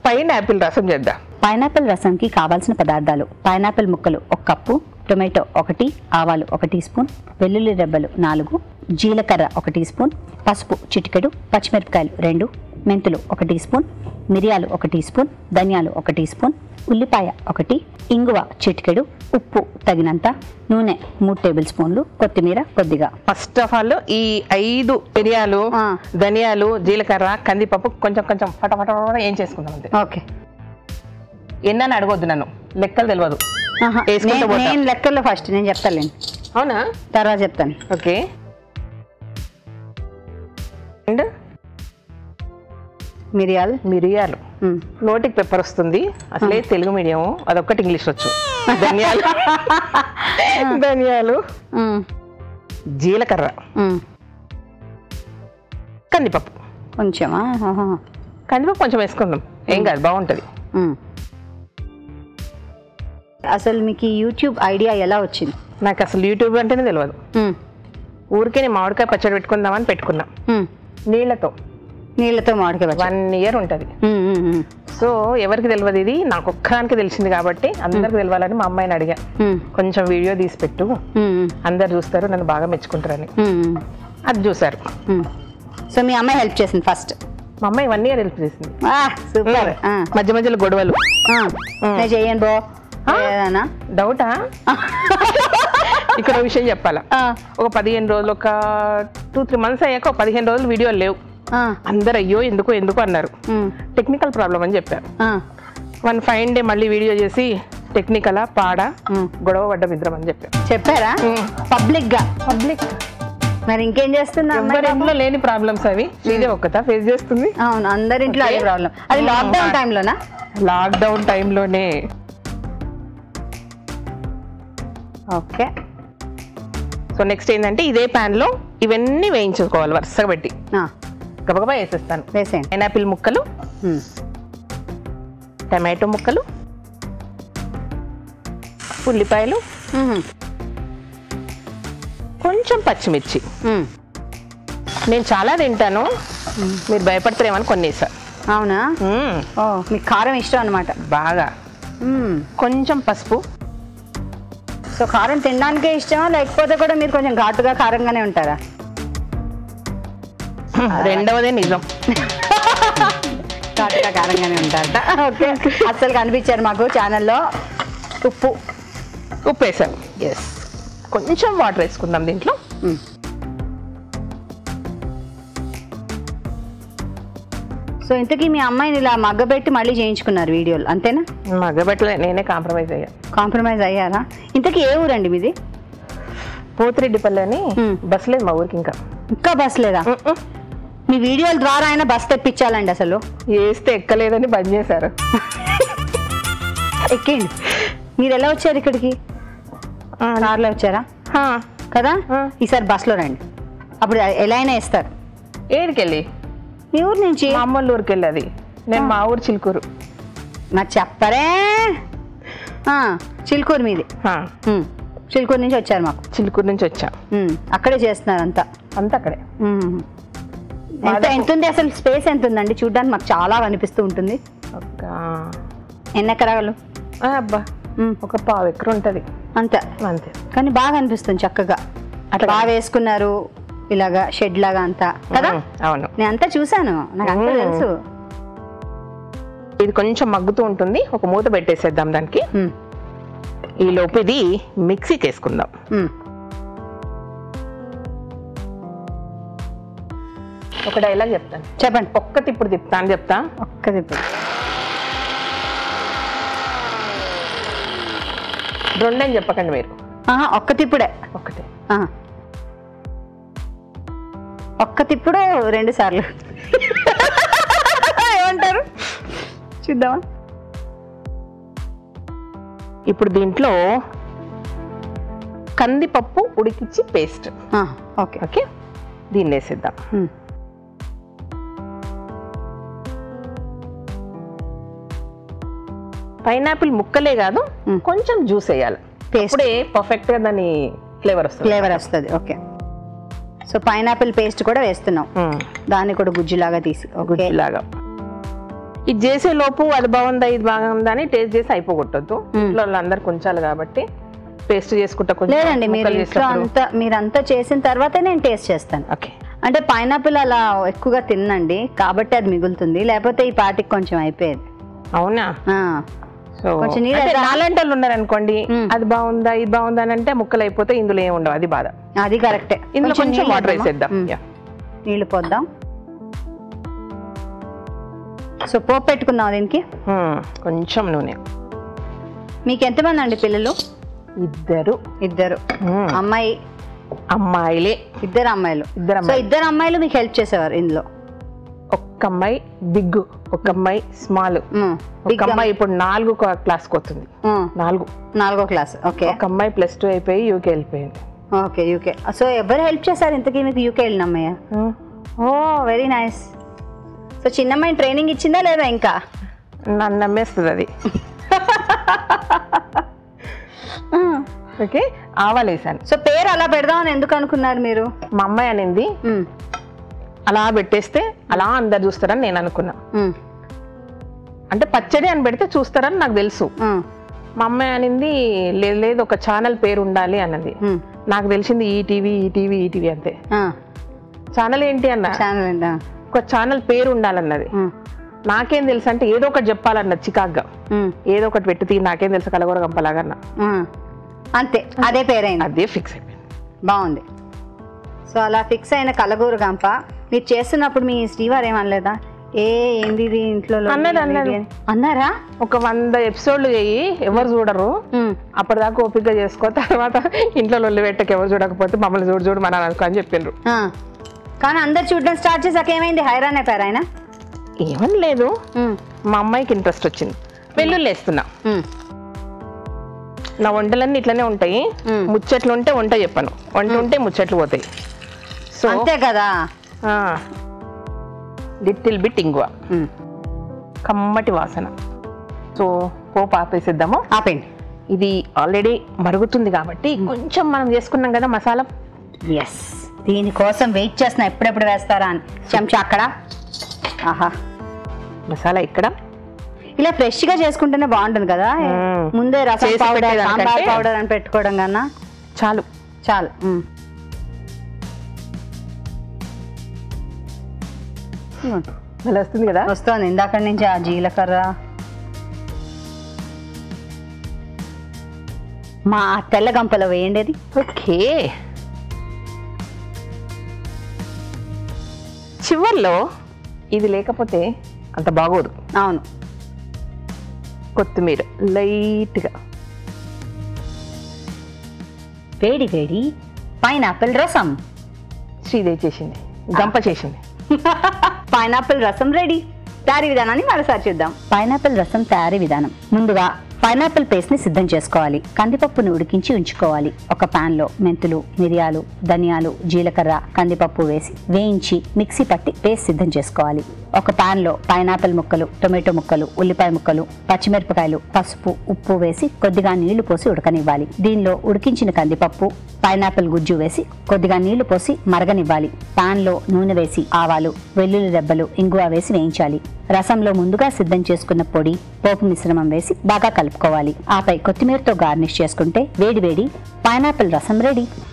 Pineapple రసం చేద్దాం pineapple రసంకి కావాల్సిన పదార్థాలు పైనాపిల్ ముక్కలు ఒక కప్పు టొమాటో ఒకటి ఆవాలు ఒక టీ స్పూన్ వెల్లుల్లి రెబ్బలు నాలుగు జీలకర్ర ఒక టీ స్పూన్ పసుపు చిటికెడు పచ్చిమిరపకాయలు రెండు మెంతులు ఒక టీ స్పూన్ మిరియాలు ఒక టీ స్పూన్ ధనియాలు ఒక టీ స్పూన్ ఉల్లిపాయ ఒకటి ఇంగువ చిటికెడు ఉప్పు తగినంత నూనె మూడు టేబుల్ స్పూన్లు కొత్తిమీర కొద్దిగా ఫస్ట్ ఆఫ్ ఆల్ ఈ ఐదు మిరియాలు ఆ. ధనియాలు జీలకర్ర కందిపప్పు కొంచెం కొంచెం ఫటఫట ఏం చేసుకుందాం అంతే ఓకే ఎన్నని అడగొద్దు నన్ను లెక్కలు తెలియదు ఆహా, వేసుకుంటూ నేను- పోతాం. నేను లెక్కల్లో ఫస్ట్ నేను చెప్తాలేండి అవునా తర్వాత చెప్తాను ఓకే అండ్ మిరియాలు మిరియాలు ఉమ్. నోటికి పెప్పర్ వస్తుంది అసలే తెలుగు మీడియం అదొక్కటి ఇంగ్లీష్ వచ్చు ధనియాలు ధనియాలు ఉమ్, జీలకర్ర ఉమ్. కందిపప్పు కొంచెమా ఆహా. కందిపప్పు కొంచెం వేసుకుందాం ఏం కాదు బాగుంటుంది ఉమ్. అసలు మీకు ఈ యూట్యూబ్ ఐడియా ఎలా వచ్చింది నాకు అసలు యూట్యూబ్ అంటేనే తెలియదు ఉమ్, ఊరికే నేను మామిడికాయ పచ్చడి పెట్టుకుందామని పెట్టుకున్నా ఉమ్. నీళ్ళతో నీళ్ళతో మామిడికాయ పచ్చడి. వన్ ఇయర్ ఉంటుంది ఉమ్, ఉమ్, ఉమ్, సో ఎవరికి తెలియదు ఇది నాకు ఒక్కదానికి తెలిసింది కాబట్టి అందరికి తెలియాలని మా అమ్మాయిని అడిగా ఉమ్, కొంచెం వీడియో తీసి పెట్టు ఉమ్, ఉమ్, అందరు చూస్తారు నన్ను బాగా మెచ్చుకుంటారని ఉమ్, ఉమ్, అది చూసారు ఉమ్. సో మీ అమ్మాయి హెల్ప్ చేసింది ఫస్ట్ మా అమ్మాయి వన్ ఇయర్ హెల్ప్ చేసింది సూపర్ ఆ, మధ్య మధ్యలో గొడవలు ఆ. నేను చెయ్యను బో ఏదైనా డౌటా ఇక్కడ ఒక విషయం చెప్పాలా ఆ, ఒక పదిహేను రోజులు ఒక టూ త్రీ మంత్స్ అయ్యాక ఒక పదిహేను రోజులు వీడియోలు లేవు ఆ, అందరు అయ్యో ఎందుకు ఎందుకు అన్నారు ఉమ్, టెక్నికల్ ప్రాబ్లం అని చెప్పారు ఆ, వన్ ఫైన్ డే మళ్ళీ వీడియో చేసి టెక్నికలా పాడా ఉమ్. గొడవ పడ్డ ఇద్దరం అని చెప్పారు చెప్పారా ఉమ్. పబ్లిక్ గా పబ్లిక్ మరి ఇంకేం చేస్తున్నా అమ్మాయి ఎవరి ఇంట్లో లేని ప్రాబ్లమ్స్ అవి ఇదే ఒక్కత ఫేస్ చేస్తుంది అవును అందరింట్లో అదే ప్రాబ్లం అది లాక్డౌన్ టైంలోనా లాక్డౌన్ టైంలోనే ఓకే సో నెక్స్ట్ ఏంటంటే ఇదే pan లో ఇవన్నీ వేయించుకోవాలి వరుసగా పెట్టి గబగబా వేసేస్తాను వేసేయండి పైనాపిల్ ముక్కలు ఉమ్, టమాటో ముక్కలు ఉల్లిపాయలు ఉమ్, కొంచెం పచ్చిమిర్చి ఉమ్. నేను చాలా తింటాను మీరు భయపడతారేమని కొన్ని వేసా అవునా మ్మ్. ఓ మీకు కారం ఇష్టం అనమాట బాగా కొంచెం పసుపు సో కారం తినడానికే ఇష్టమా లేకపోతే కూడా మీరు కొంచెం ఘాటుగా కారంగానే ఉంటారా రెండవదే నిజం ఘాటుగా కారంగానే ఉంటారట ఓకే అస్సలు కనిపించారు మాకు ఛానల్లో ఉప్పు ఉప్పు వేసాను ఎస్ కొంచెం వాటర్ వేసుకుందాం దీంట్లో ఉమ్. సో ఇంతకీ మీ అమ్మాయిని ఇలా మగ్గబెట్టి మళ్ళీ చేయించుకున్నారు వీడియోలు అంతేనా మగ్గబెట్టలే నేనే కాంప్రమైజ్ అయ్యా కాంప్రమైజ్ అయ్యారా ఇంతకీ ఏ ఊరండి మీది పోతిరెడ్డిపల్లి అని మ్మ్. బస్ లేదు మా ఊరికి ఇంకా ఇంకా బస్ లేదా మ్మ్. మీ వీడియోల ద్వారా అయినా బస్ తెప్పించాలండి అసలు వేస్తే ఎక్కలేదని బంద్ చేశారు ఎక్కండి మీరు ఎలా వచ్చారు ఇక్కడికి కార్లో వచ్చారా హా. కదా ఆ. ఈసారి బస్లో రండి అప్పుడు ఎలా అయినా ఇస్తారు ఏడికెళ్ళి మీ ఊరు నుంచి మా అమ్మోళ్ళ ఊరికి వెళ్ళి అది నేను మా ఊరు చిలుకూరు నాకు చెప్పరే ఆ, చిలుకూరు మీది హా. ఉమ్, చిలుకూరు నుంచి వచ్చారు మాకు చిలుకూరు నుంచి వచ్చా ఉమ్, అక్కడే చేస్తున్నారు అంతా అంతా అక్కడే ఉమ్. ఎంత ఎంత ఉంది అసలు స్పేస్ ఎంత ఉందండి చూడడానికి మాకు చాలా కనిపిస్తూ ఉంటుంది ఒక ఎన్ని ఎకరాలు ఆ, అబ్బా ఉమ్, ఒక పావు ఎకరం ఉంటుంది అంతే అంతే కానీ బాగా అనిపిస్తుంది చక్కగా అట్లా బాగా వేసుకున్నారు ఇలాగా షెడ్ లాగా అంతా కదా మ్మ్. అవును నేను అంతా చూసాను నాకు అంతా మ్మ్. తెలుసు ఇది కొంచెం మగ్గుతూ ఉంటుంది ఒక మూత పెట్టేసేద్దాం దానికి ఉమ్, ఈ లోపు ఇది మిక్సీకి వేసుకుందాం ఉమ్. ఒక డైలాగ్ చెప్తాను చెప్పండి ఒక్క తిప్పుడు తిప్పుతా అని చెప్తా ఒక్కది ఇప్పుడు రెండని చెప్పకండి మీరు ఆహా, ఒక్క తిప్పుడే ఒకటే ఆహా. ఒక్క తిప్పుడు రెండు సార్లు ఏమంటారు చూద్దామా ఇప్పుడు దీంట్లో కందిపప్పు ఉడికిచ్చి పేస్ట్ ఆ, ఓకే ఓకే దీన్ని వేసేద్దాం ఉమ్. పైనాపిల్ ముక్కలే కాదు మ్మ్. కొంచెం జ్యూస్ వేయాలి Paste. అప్పుడే పర్ఫెక్ట్ గా దాని ఫ్లేవర్ వస్తుంది ఫ్లేవర్ వస్తుంది ఓకే సో పైనాపిల్ పేస్ట్ కూడా వేస్తున్నాం మ్మ్. దాన్ని కూడా గుజ్జులాగా తీసి ఓకే ఇలాగా ఇది చేసే లోపు అది బాగుందా ఇది బాగుందా అని టేస్ట్ చేసి అయిపోగొట్టద్దు మ్మ్. ఇంట్లో వాళ్ళందరూ కొంచాలి కాబట్టి పేస్ట్ చేసుకుంటా కొంచెం లేదండి మీరు ముక్కలు ఇంట్లో చేసినప్పుడు. అంతా మీరంతా చేసిన తర్వాతే నేను టేస్ట్ చేస్తాను ఓకే అంటే పైనాపిల్ అలా ఎక్కువగా తిన్నండి కాబట్టి అది మిగులుతుంది లేకపోతే ఈ పాటికి కొంచెం అయిపోయేది అవునా ఆ, సో కొంచెం నీళ్ళు అంటే వేద్దాం. నాలాంటి వాళ్ళు ఉన్నారనుకోండి మ్మ్. అది బాగుందా ఇది బాగుందా అని అంటే ముక్కలు అయిపోతే ఇందులో ఏమి ఉండవు అది బాధ అది కరెక్టే ఇందులో కొంచెం నీళ్ళు వాటర్ వేద్దామా? వేసేద్దాం ఉమ్, Yeah. నీళ్ళు పోద్దాం సో పోపు పెట్టుకుందాం దీనికి మ్మ్. కొంచెం నూనె మీకు ఎంతమంది అండి పిల్లలు ఇద్దరు ఇద్దరు మ్మ్. అమ్మాయి అమ్మాయిలే ఇద్దరు అమ్మాయిలు ఇద్దరు సో అమ్మాయి ఇద్దరు అమ్మాయిలు మీకు హెల్ప్ చేసేవారు ఇందులో ఒక్క అమ్మాయి బిగ్ ఒక అమ్మాయి స్మాల్ ఉమ్, ఒక big అమ్మాయి ఇప్పుడు నాలుగు క్లాస్కి వస్తుంది ఉమ్, నాలుగు నాలుగో క్లాస్ ఓకే ఒక అమ్మాయి ప్లస్ టూ అయిపోయి యూకే వెళ్ళిపోయింది ఓకే యూకే సో ఎవరు హెల్ప్ చేశారు ఇంతకీ మీకు యూకే వెళ్ళిన అమ్మాయ ఓ వెరీ నైస్ సో చిన్నమ్మాయి ట్రైనింగ్ ఇచ్చిందా లేదా ఇంకా నన్ను నమ్మేస్తుంది అది ఓకే ఆవాలు వేసాను సో పేరు అలా పెడదామని ఎందుకు అనుకున్నారు మీరు మా అమ్మాయి అనింది ఉమ్, అలా పెట్టేస్తే అలా అందరు చూస్తారని నేను అనుకున్నా ఉమ్, అంటే పచ్చడి అని పెడితే చూస్తారని నాకు తెలుసు ఉమ్, మా అమ్మాయి అనింది లేదు లేదు ఒక ఛానల్ పేరు ఉండాలి అన్నది ఉమ్, నాకు తెలిసింది ఈటీవీ ఈటీవీ ఈటీవీ అంతే ఆ, ఛానల్ ఏంటి అన్న ఛానల్ ఏంటా ఒక ఛానల్ పేరు ఉండాలన్నది ఉమ్, నాకేం తెలుసు అంటే ఏదో ఒకటి చెప్పాలన్నది చికాగ్గా ఉమ్, ఏదో ఒకటి పెట్టి తీ నాకేం తెలుసు కలగూర గంపలాగన్న ఉమ్. అంతే అదే పేరైంది అదే ఫిక్స్ అయిపోయింది బాగుంది సో అలా ఫిక్స్ అయిన కలగూరు గంప మీరు చేస్తున్నప్పుడు మీ శ్రీవారు ఏమనలేదా ఏ ఏంది ఇది ఇంట్లో లొల్లి అన్నది, అది ఇది అన్నది. అని? అన్నారా ఒక వంద ఎపిసోడ్లు చేయి ఎవరు చూడరు ఉమ్, అప్పటిదాకా ఓపిక చేసుకో తర్వాత ఇంట్లో లొల్లి పెట్టక ఎవరు చూడకపోతే మమ్మల్ని చూడు చూడు మన అనుకో అని చెప్పిండ్రు ఆ. కానీ అందరు చూడడం స్టార్ట్ చేసాక ఏమైంది హైరాన్ అయిపోయారు ఆయన ఏమని లేదు ఉమ్, మా అమ్మాయికి ఇంట్రెస్ట్ వచ్చింది వెల్లుల్లి వేస్తున్నా ఉమ్, నా వంటలన్నీ ఇట్లనే ఉంటాయి మ్మ్. ముచ్చట్లు ఉంటే వంట చెప్పను వంట ఉంటే ముచ్చట్లు పోతాయి సో అంతే కదా లిటిల్ బిట్ ఇంగువ ఉమ్, కమ్మటి వాసన సో పోపు ఆపేసిద్దాము ఆపేయండి ఇది ఆల్రెడీ మరుగుతుంది కాబట్టి కొంచెం మనం చేసుకున్నాం కదా మసాలా ఎస్ దీనికోసం వెయిట్ చేస్తున్నా ఎప్పుడెప్పుడు వేస్తారా అని చెంచా అక్కడ ఆహా మసాలా ఇక్కడ ఇలా ఫ్రెష్ గా చేసుకుంటేనే బాగుంటుంది కదా మ్మ్. ముందే రసం చేసి పౌడర్ పెట్టేదానికంటే- సాంబార్ పౌడర్ అని పెట్టుకోవడం కన్నా చాలు చాలు మ్మ్. మ్మ్. మళ్ళీ వస్తుంది కదా వస్తోంది ఇందాక నుంచి ఆ జీలకర్ర మా తెల్ల గంపలో వేయండి అది ఓకే చివర్లో ఇది లేకపోతే అంత బాగోదు అవును కొత్తిమీర లైట్గా వేడి వేడి పైనాపిల్ రసం శ్రీదేవి చేసింది గంప చేసింది పైనాపిల్ రసం రెడీ తయారీ విధానాన్ని మరోసారి చూద్దాం పైనాపిల్ రసం తయారీ విధానం ముందుగా పైనాపిల్ పేస్ట్ ని సిద్ధం చేసుకోవాలి కందిపప్పును ఉడికించి ఉంచుకోవాలి ఒక పాన్ లో మెంతులు మిరియాలు ధనియాలు జీలకర్ర కందిపప్పు వేసి వేయించి మిక్సీ పట్టి పేస్ట్ సిద్ధం చేసుకోవాలి ఒక పాన్ లో పైనాపిల్ ముక్కలు టొమాటో ముక్కలు ఉల్లిపాయ ముక్కలు పచ్చిమిరపకాయలు పసుపు ఉప్పు వేసి కొద్దిగా నీళ్లు పోసి ఉడకనివ్వాలి దీనిలో ఉడికించిన కందిపప్పు పైనాపిల్ గుజ్జు వేసి కొద్దిగా నీళ్లు పోసి మరగనివ్వాలి పాన్ లో నూనె వేసి ఆవాలు వెల్లుల్లి రెబ్బలు ఇంగువ వేసి వేయించాలి రసంలో ముందుగా సిద్ధం చేసుకున్న పొడి పోపు మిశ్రమం వేసి బాగా కలుపుకోవాలి ఆపై కొత్తిమీరతో గార్నిష్ చేసుకుంటే వేడి వేడి పైనాపిల్ రసం రెడీ